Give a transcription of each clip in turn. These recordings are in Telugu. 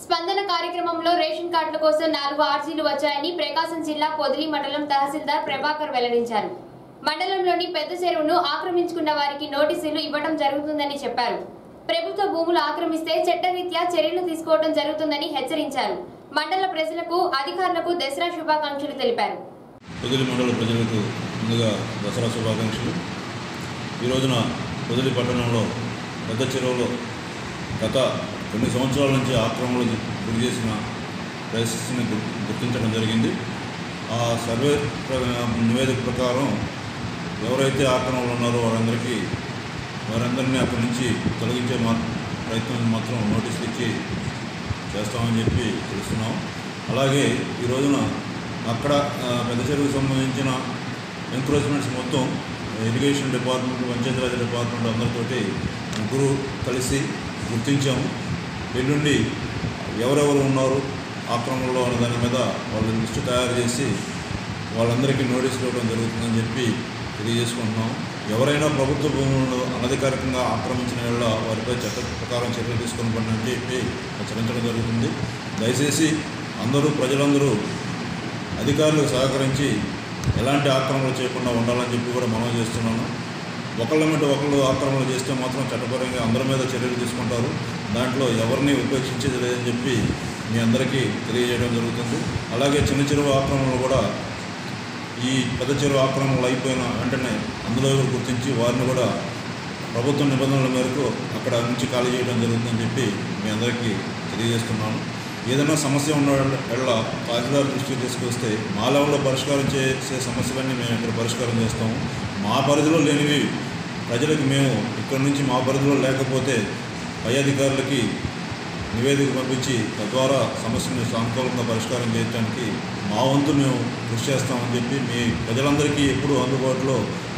స్పందన కార్యక్రమంలో రేషన్ కార్డుల కోసం నాలుగు ఆర్జీలు వచ్చాయని ప్రకాశం జిల్లా పొదిలి మండలం తహసీల్దార్ ప్రభాకర్ వెల్లడించారు మండలంలోని పెద్ద చెరువును ఆక్రమించుకున్న వారికి నోటీసులు ఇవ్వడం జరుగుతుందని చెప్పారు ప్రభుత్వ భూములు ఆక్రమిస్తే చట్టరీత్యా చర్యలు తీసుకోవడం జరుగుతుందని హెచ్చరించారు మండల ప్రజలకు అధికారులకు దసరా శుభాకాంక్షలు తెలిపారు పొదిలి మండల ప్రజలకు ముందుగా దసరా శుభాకాంక్షలు ఈ రోజున పొదిలి పట్టణంలో పెద్ద చెరువులో గత కొన్ని సంవత్సరాల నుంచి ఆక్రమణలు గురి చేసిన పరిస్థితిని గు- గుర్తించడం జరిగింది ఆ సర్వే ప్ర- నివేదిక ప్రకారం ఎవరైతే ఆక్రమణలు ఉన్నారో వారందరికీ వారందరినీ అక్కడి నుంచి తొలగించే మా ప్రయత్నం మాత్రం నోటీసులు ఇచ్చి చేస్తామని చెప్పి తెలుస్తున్నాం అలాగే ఈ రోజున అక్కడ ఆ, పెద్ద చెరువుకు సంబంధించిన ఎంక్రోచ్మెంట్స్ మొత్తం ఇరిగేషన్ డిపార్ట్మెంట్ పంచాయతీరాజ్ డిపార్ట్మెంట్ అందరితోటి ముగ్గురు కలిసి గుర్తించాము ఎల్లుండి ఎవరెవరు ఉన్నారు ఆక్రమణలో అనే దాని మీద వాళ్ళ లిస్టు తయారు చేసి వాళ్ళందరికీ నోటీసులు ఇవ్వడం జరుగుతుందని చెప్పి తెలియజేసుకుంటున్నాం ఎవరైనా ప్రభుత్వ భూములను అనధికారికంగా ఆక్రమించిన వేళ వారిపై చట్ట ప్రకారం చర్యలు తీసుకుని పడినని చెప్పి హెచ్చరించడం జరుగుతుంది దయచేసి అందరూ ప్రజలందరూ అధికారులకు సహకరించి ఎలాంటి ఆక్రమణలు చేయకుండా ఉండాలని చెప్పి కూడా మనం చేస్తున్నాను ఒకళ్ళ మీద ఒకళ్ళు ఆక్రమణ చేస్తే మాత్రం చట్టపరంగా అందరి మీద చర్యలు తీసుకుంటారు దాంట్లో ఎవరిని ఉపేక్షించేది లేదని చెప్పి మీ అందరికీ తెలియజేయడం జరుగుతుంది అలాగే చిన్న చెరువు ఆక్రమణలు కూడా ఈ పెద్ద చెరువు ఆక్రమణలు అయిపోయిన వెంటనే అందులో ఎవరు గుర్తించి వారిని కూడా ప్రభుత్వ నిబంధనల మేరకు అక్కడ నుంచి ఖాళీ చేయడం జరుగుతుందని చెప్పి మీ అందరికీ తెలియజేస్తున్నాను ఏదైనా సమస్య ఉన్న ఎళ్ళ తహసీల్దార్ దృష్టికి తీసుకొస్తే మా లెవెల్లో పరిష్కారం చేసే సమస్యలన్నీ మేము ఇక్కడ పరిష్కారం చేస్తాము మా పరిధిలో లేనివి ప్రజలకు మేము ఇక్కడి నుంచి మా పరిధిలో లేకపోతే పై అధికారులకి నివేదిక పంపించి తద్వారా సమస్యను సానుకూలంగా పరిష్కారం చేయడానికి మా వంతు మేము కృషి చేస్తామని చెప్పి మీ ప్రజలందరికీ ఎప్పుడూ అందుబాటులో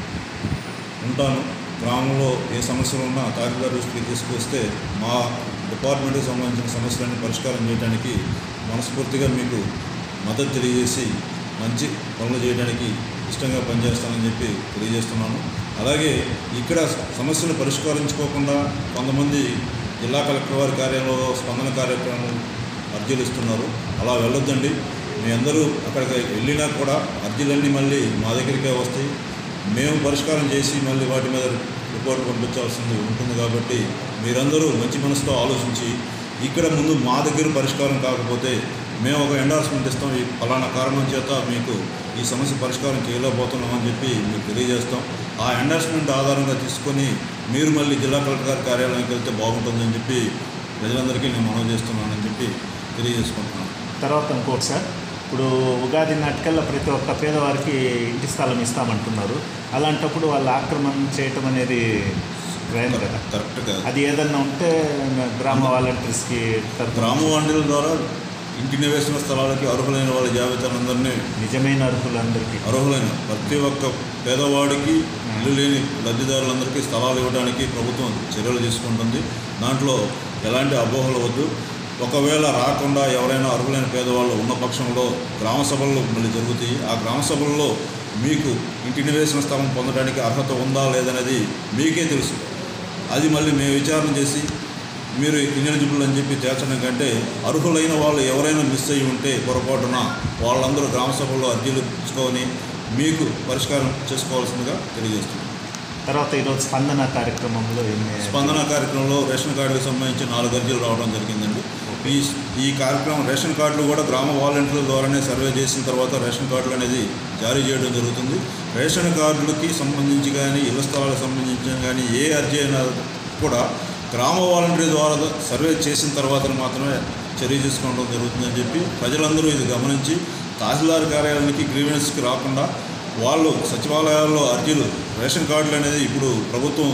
ఉంటాను గ్రామంలో ఏ సమస్యలు ఉన్నా తహసీల్దార్ దృష్టికి తీసుకొస్తే మా డిపార్ట్మెంట్కి సంబంధించిన సమస్యలన్నీ పరిష్కారం చేయడానికి మనస్ఫూర్తిగా మీకు మద్దతు తెలియజేసి మంచి పనులు చేయడానికి ఇష్టంగా పనిచేస్తానని చెప్పి తెలియజేస్తున్నాను అలాగే ఇక్కడ సమస్యలు పరిష్కరించుకోకుండా కొంతమంది జిల్లా కలెక్టర్ వారి కార్యాలయంలో స్పందన కార్యక్రమం అర్జీలు ఇస్తున్నారు అలా వెళ్ళొద్దండి మీ అందరూ అక్కడికి వెళ్ళినా కూడా అర్జీలన్నీ మళ్ళీ మా దగ్గరికే వస్తాయి మేము పరిష్కారం చేసి మళ్ళీ వాటి మీద రిపోర్ట్ పంపించాల్సింది ఉంటుంది కాబట్టి మీరందరూ మంచి మనసుతో ఆలోచించి ఇక్కడ ముందు మా దగ్గర పరిష్కారం కాకపోతే మేము ఒక ఎండార్స్మెంట్ ఇస్తాం ఈ ఫలానా కారణం చేత మీకు ఈ సమస్య పరిష్కారం చేయలేకపోతున్నామని చెప్పి మీకు తెలియజేస్తాం ఆ ఎండార్స్మెంట్ ఆధారంగా తీసుకొని మీరు మళ్ళీ జిల్లా కలెక్టర్ గారి కార్యాలయానికి వెళ్తే బాగుంటుందని చెప్పి ప్రజలందరికీ నేను మనవి చేస్తున్నానని చెప్పి తెలియజేసుకుంటున్నాను తర్వాత ఇంకోటి సార్ ఇప్పుడు ఉగాది నాటికల్లా ప్రతి ఒక్క పేదవారికి ఇంటి స్థలం ఇస్తామంటున్నారు అలాంటప్పుడు వాళ్ళు ఆక్రమణ చేయటం అనేది క్రైమ్ కదా కరెక్ట్గా అది ఏదన్నా ఉంటే గ్రామ వాలంటీర్స్కి తరపున గ్రామ వాండీల ద్వారా ఇంటి నివేశన స్థలాలకి అర్హులైన వాళ్ళ జాబితానందరినీ నిజమైన అర్హులందరికీ అర్హులైన ప్రతి ఒక్క పేదవాడికి ఇల్లు లేని లబ్ధిదారులందరికీ స్థలాలు ఇవ్వడానికి ప్రభుత్వం చర్యలు తీసుకుంటుంది దాంట్లో ఎలాంటి అపోహలు వద్దు ఒకవేళ రాకుండా ఎవరైనా అర్హులైన పేదవాళ్ళు ఉన్న పక్షంలో గ్రామ సభల్లో మళ్ళీ జరుగుతాయి ఆ గ్రామ సభల్లో మీకు ఇంటి నివేశన స్థలం పొందడానికి అర్హత ఉందా లేదనేది మీకే తెలుసు అది మళ్ళీ మేము విచారణ చేసి మీరు ఇన్ఎలిజిబుల్ అని చెప్పి తేల్చడం కంటే అర్హులైన వాళ్ళు ఎవరైనా మిస్ అయ్యి ఉంటే పొరపాటున వాళ్ళందరూ గ్రామ సభల్లో అర్జీలు ఇచ్చుకొని మీకు పరిష్కారం చేసుకోవాల్సిందిగా తెలియజేస్తున్నాం తర్వాత ఈరోజు స్పందన కార్యక్రమంలో ఎన్ని స్పందన కార్యక్రమంలో రేషన్ కార్డుకి సంబంధించి నాలుగు అర్జీలు రావడం జరిగిందండి ఈ ఈ కార్యక్రమం రేషన్ కార్డులు కూడా గ్రామ వాలంటీర్ల ద్వారానే సర్వే చేసిన తర్వాత రేషన్ కార్డులు అనేది జారీ చేయడం జరుగుతుంది రేషన్ కార్డులకి సంబంధించి కానీ ఇళ్ల స్థలాలకు సంబంధించి కానీ ఏ అర్జీ అయినా కూడా గ్రామ వాలంటీర్ ద్వారా సర్వే చేసిన తర్వాత మాత్రమే చర్య తీసుకోవడం జరుగుతుందని చెప్పి ప్రజలందరూ ఇది గమనించి తహసీల్దార్ కార్యాలయానికి గ్రీవెన్స్కి రాకుండా వాళ్ళు సచివాలయాల్లో అర్జీలు రేషన్ కార్డులు అనేది ఇప్పుడు ప్రభుత్వం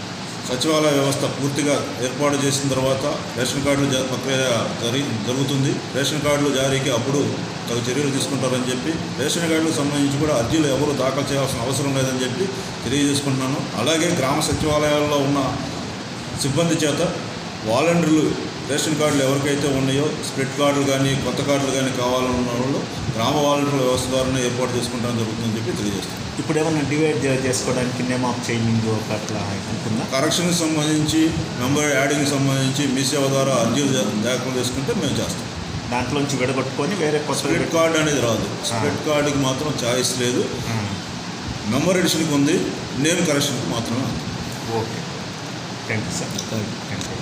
సచివాలయ వ్యవస్థ పూర్తిగా ఏర్పాటు చేసిన తర్వాత రేషన్ కార్డులు జ- ప్రక్రియ జరి జరుగుతుంది రేషన్ కార్డులు జారీకి అప్పుడు తగు చర్యలు తీసుకుంటారని చెప్పి రేషన్ కార్డులకు సంబంధించి కూడా అర్జీలు ఎవరు దాఖలు చేయాల్సిన అవసరం లేదని చెప్పి తెలియజేసుకుంటున్నాను అలాగే గ్రామ సచివాలయాల్లో ఉన్న సిబ్బంది చేత వాలంటీర్లు రేషన్ కార్డులు ఎవరికైతే ఉన్నాయో స్ప్లిట్ కార్డులు కానీ కొత్త కార్డులు కానీ కావాలన్న వాళ్ళు గ్రామ వాలంటీర్ల వ్యవస్థ ద్వారానే ఏర్పాటు చేసుకుంటామని జరుగుతుందని చెప్పి తెలియజేస్తున్నాను ఇప్పుడు ఏమన్నా డివైడ్ చేసుకోవడానికి నేమ్ ఆఫ్ చేంజింగ్ ఒక అట్లా ఉంటుందా కరెక్షన్కి సంబంధించి నంబర్ యాడింగ్కి సంబంధించి మీ సేవ ద్వారా అర్జీలు దా- దాఖలు చేసుకుంటే మేము చేస్తాం దాంట్లోంచి విడగొట్టుకొని వేరే కొత్త స్ప్లిట్ కార్డ్ అనేది రాదు స్ప్లిట్ కార్డుకి మాత్రం ఛాయిస్ లేదు నంబర్ ఎడిషన్కి ఉంది నేమ్ కరెక్షన్కి మాత్రమే ఉంది okay thank you sir thank you thank you